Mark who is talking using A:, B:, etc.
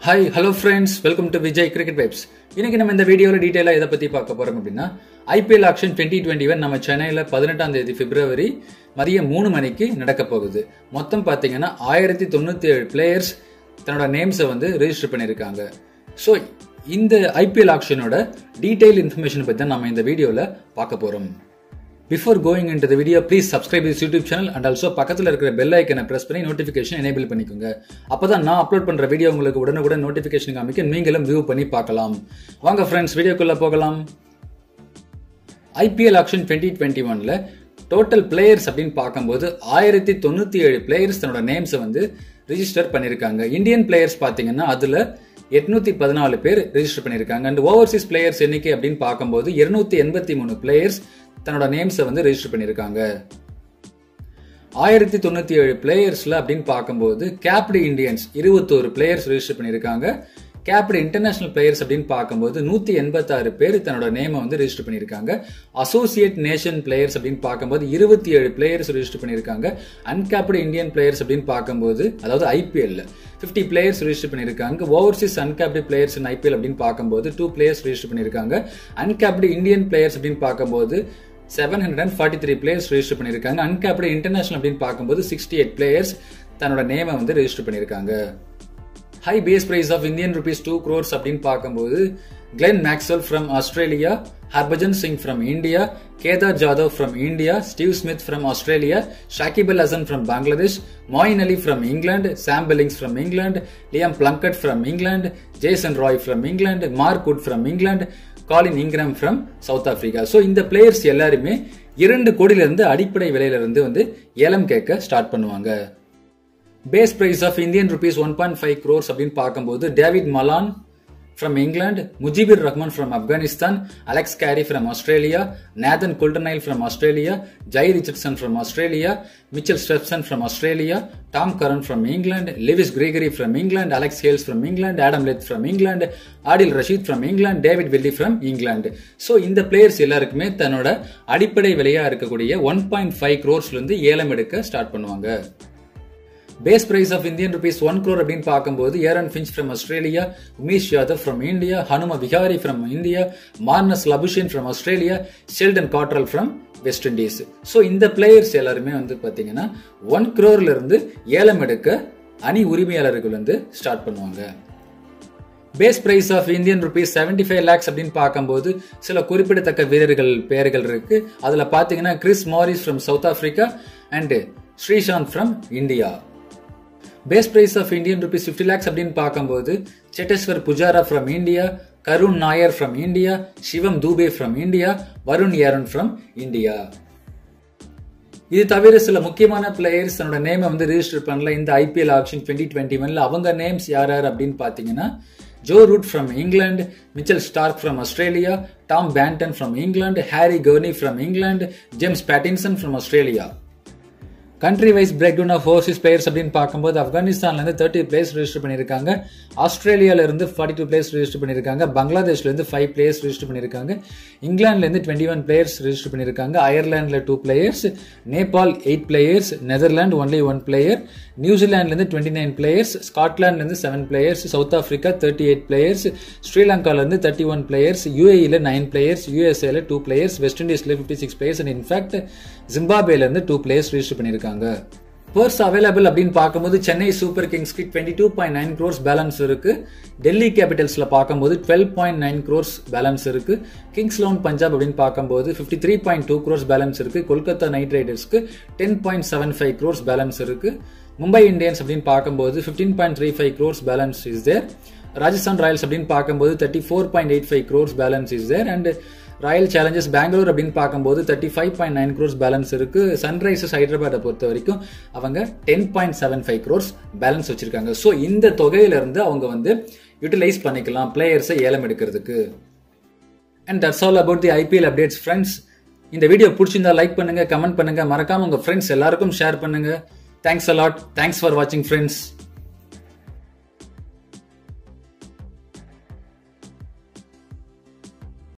A: hi hello friends welcome to Vijay cricket webs இன்னைக்கு நம்ம இந்த வீடியோவில் டீட்டெயிலாக எதை பற்றி பார்க்க போகிறோம் அப்படின்னா IPL auction twenty twenty one நம்ம சென்னையில் பதினெட்டாம் தேதி பிப்ரவரி மதியம் மூணு மணிக்கு நடக்க போகுது மொத்தம் பார்த்தீங்கன்னா ஆயிரத்தி தொண்ணூற்றி ஏழு பிளேயர்ஸ் தன்னோட நேம்ஸை வந்து ரெஜிஸ்டர் பண்ணியிருக்காங்க ஸோ இந்த ஐபிஎல் ஆக்ஷனோட டீட்டெயில் இன்ஃபர்மேஷன் பற்றி தான் நம்ம இந்த வீடியோவில் பார்க்க போகிறோம் before going in the video please subscribe this YouTube channel and also பக்கத்தில் இருக்கிற பெல் ஐக்கனை ப்ரெஸ் பண்ணி நோட்டிஃபிகேஷன் எனேபிள் பண்ணிக்கோங்க அப்போ தான் நான் அப்லோட் பண்ணுற வீடியோ உங்களுக்கு உடனுக்குடன் நோட்டிஃபிகேஷன் காமிக்க நீங்களும் வியூ பண்ணி பார்க்கலாம் வாங்க ஃப்ரெண்ட்ஸ் வீடியோக்குள்ளே போகலாம் ஐபிஎல் ஆக்ஷன் டுவெண்ட்டி டுவெண்ட்டி ஒனில் டோட்டல் பிளேயர்ஸ் அப்படின்னு பார்க்கும்போது ஆயிரத்தி தொண்ணூற்றி ஏழு பிளேயர்ஸ் தன்னோட நேம்ஸை வந்து ரிஜிஸ்டர் பண்ணியிருக்காங்க இந்தியன் பிளேயர்ஸ் பார்த்தீங்கன்னா அதில் எட்நூத்தி பதினாலு பேர் ரெஜிஸ்டர் பண்ணியிருக்காங்க அண்ட் ஓவர்சீஸ் பிளேயர்ஸ் எண்ணிக்கை அப்படின்னு பார்க்கும்போது இருநூத்தி எண்பத்தி மூணு பிளேயர்ஸ் தன்னோட நேம்ஸை வந்து ரெஜிஸ்டர் பண்ணியிருக்காங்க ஆயிரத்தி தொண்ணூத்தி ஏழு பிளேயர்ஸ்ல அப்படின்னு பார்க்கும்போது கேப்டு இந்தியன்ஸ் இருபத்தோரு பிளேயர்ஸ் ரெஜிஸ்டர் பண்ணியிருக்காங்க கேப்டு இன்டர்நேஷனல் பிளேயர்ஸ் அப்படின்னு பார்க்கும்போது நூத்தி எண்பத்தாறு பேர் தன்னோட நேமை வந்து ரெஜிஸ்டர் பண்ணியிருக்காங்க அசோசியேட் நேஷன் பிளேயர்ஸ் அப்படின்னு பார்க்கும்போது இருபத்தி ஏழு பிளேயர்ஸ் ரெஜிஸ்டர் பண்ணியிருக்காங்க அன்கேப்டு இந்தியன் பிளேயர்ஸ் அப்படின்னு பார்க்கும்போது அதாவது ஐபிஎல்ல ஃபிஃப்டி பிளேயர்ஸ் ரெஜிஸ்டர் பண்ணியிருக்காங்க overseas uncapped players in IPL அப்படின்னு பார்க்கும்போது டூ பிளேயர்ஸ் ரெஜிஸ்டர் பண்ணியிருக்காங்க அன்கேப்டு இந்தியன் பிளேயர்ஸ் அப்படின்னு பார்க்கும்போது seven hundred and forty three players register பண்ணியிருக்காங்க அன்கேப்டு இன்டர்நேஷனல் அப்படின்னு பார்க்கும்போது சிக்ஸ்டி எயிட் பிளேயர்ஸ் தன்னோட நேமை வந்து ரெஜிஸ்டர் பண்ணியிருக்காங்க high base price of Indian rupees two crores அப்படின்னு பார்க்கும்போது Glenn Maxwell from Australia Harbhajan Singh from India Kedar Jadhav from India Steve Smith from Australia Shakib Al Hasan from Bangladesh Moeen Ali from England Sam Billings from England Liam Plunkett from England Jason Roy from England Mark Wood from England Colin Ingram from South Africa so இந்த players எல்லாருமே இரண்டு கோடியிலிருந்து அடிப்படை விலையிலிருந்து வந்து ஏலம் கேட்க start பண்ணுவாங்க base price of Indian rupees one point five crores அப்படின்னு பார்க்கும்போது David Malan from England Mujibur Rahman from Afghanistan Alex Carey from Australia Nathan Coulter Nile from Australia Jhye Richardson from Australia Mitchell Swepson from Australia Tom Curran from England Lewis Gregory from England Alex Hales from England Adam Lyth from England Adil Rashid from England David Willey from England so இந்த players எல்லாருக்குமே தன்னோட அடிப்படை விலையா இருக்கக்கூடிய one point five க்ரோர்ஸ்லேருந்து ஏலம் எடுக்க start பண்ணுவாங்க base price of Indian rupees one crore அப்படின்னு பார்க்கும்போது Aaron Finch from Australia Umesh Yadav from India Hanuma Vihari from India Marnus Labuschagne from Australia Sheldon Cottrell from West Indies so இந்த பிளேயர்ஸ் எல்லாருமே வந்து பார்த்தீங்கன்னா ஒன் க்ரோர்ல இருந்து ஏலம் எடுக்க அணி உரிமையாளர்கள் வந்து ஸ்டார்ட் பண்ணுவாங்க base price of Indian rupees seventy five lakhs அப்படின்னு பார்க்கும்போது சில குறிப்பிடத்தக்க வீரர்கள் பெயர்கள் இருக்கு அதில் பார்த்தீங்கன்னா Chris Morris from South Africa and Sreesanth from India base price of Indian rupees fifty lakhs அப்படின்னு பார்க்கும்போது Cheteshwar Pujara from India Karun Nair from India Shivam Dube from India Varun Aaron from India இது தவிர சில முக்கியமான பிளேயர்ஸ் தன்னோட நேமை வந்து ரிஜிஸ்டர் பண்ணல இந்த ஐபிஎல் ஆக்ஷன் டுவெண்ட்டி டுவெண்ட்டி ஒன்ல அவங்க நேம்ஸ் யார் யார் அப்படின்னு பார்த்தீங்கன்னா Joe Root from England Mitchell Starc from Australia Tom Banton from England Harry Gurney from England James Pattinson from Australia country wise breakdown of overseas players அப்படின்னு பார்க்கும்போது ஆப்கானிஸ்தான்லேருந்து thirty players register பண்ணியிருக்காங்க ஆஸ்திரேலியாவிலேருந்து forty two players register பண்ணியிருக்காங்க பங்களாதேஷ்லேருந்து five players register பண்ணியிருக்காங்க இங்கிலாந்துலேருந்து twenty one players register பண்ணியிருக்காங்க அயர்லாண்டில் two players Nepal eight players Netherlands only one player நியூசிலாந்துலேருந்து twenty nine players ஸ்காட்லாண்ட்லேருந்து seven players South Africa thirty eight players ஸ்ரீலங்காலேருந்து தேர்ட்டி ஒன் பிளேயர்ஸ் யூஏஇல nine players யூஎஸ்ஏல டூ பிளேயர்ஸ் வெஸ்ட் இண்டீஸ்ல fifty six players and in fact ஜிம்பாபேலேருந்து two players register பண்ணியிருக்காங்க purse available அப்படின்னு பார்க்கும்போது Chennai Super கிங்ஸ்க்கு twenty two point nine crores balance இருக்கு டெல்லி கேபிட்டல்ஸ்ல பார்க்கும்போது twelve point nine crores balance இருக்கு கிங்ஸ் லோன் பஞ்சாப் அப்படின்னு பார்க்கும்போது fifty three point two crores balance இருக்கு கொல்கத்தா நைட் ரைடர்ஸ்க்கு ten point seven five crores balance இருக்கு மும்பை இந்தியன்ஸ் அப்படின்னு பார்க்கும்போது fifteen point three five crores balance is there Rajasthan Royals அப்படின்னு பார்க்கும்போது thirty four point eight five crores balance is there and Royal Challengers Bangalore அப்படின்னு பார்க்கும்போது thirty five point nine crores balance இருக்கு Sunrisers ஹைதராபாத்தை பொறுத்த வரைக்கும் அவங்க ten point seven five crores balance வச்சிருக்காங்க ஸோ இந்த தொகையிலிருந்து அவங்க வந்து யூட்டிலைஸ் பண்ணிக்கலாம் பிளேயர்ஸை ஏலம் எடுக்கிறதுக்கு and that's all about the IPL updates friends இந்த வீடியோ பிடிச்சிருந்தா லைக் பண்ணுங்க கமெண்ட் பண்ணுங்க மறக்காம உங்க ஃப்ரெண்ட்ஸ் எல்லாருக்கும் ஷேர் பண்ணுங்க தேங்க்ஸ் அலாட் தேங்க்ஸ் ஃபார் வாட்சிங் ஃப்ரெண்ட்ஸ்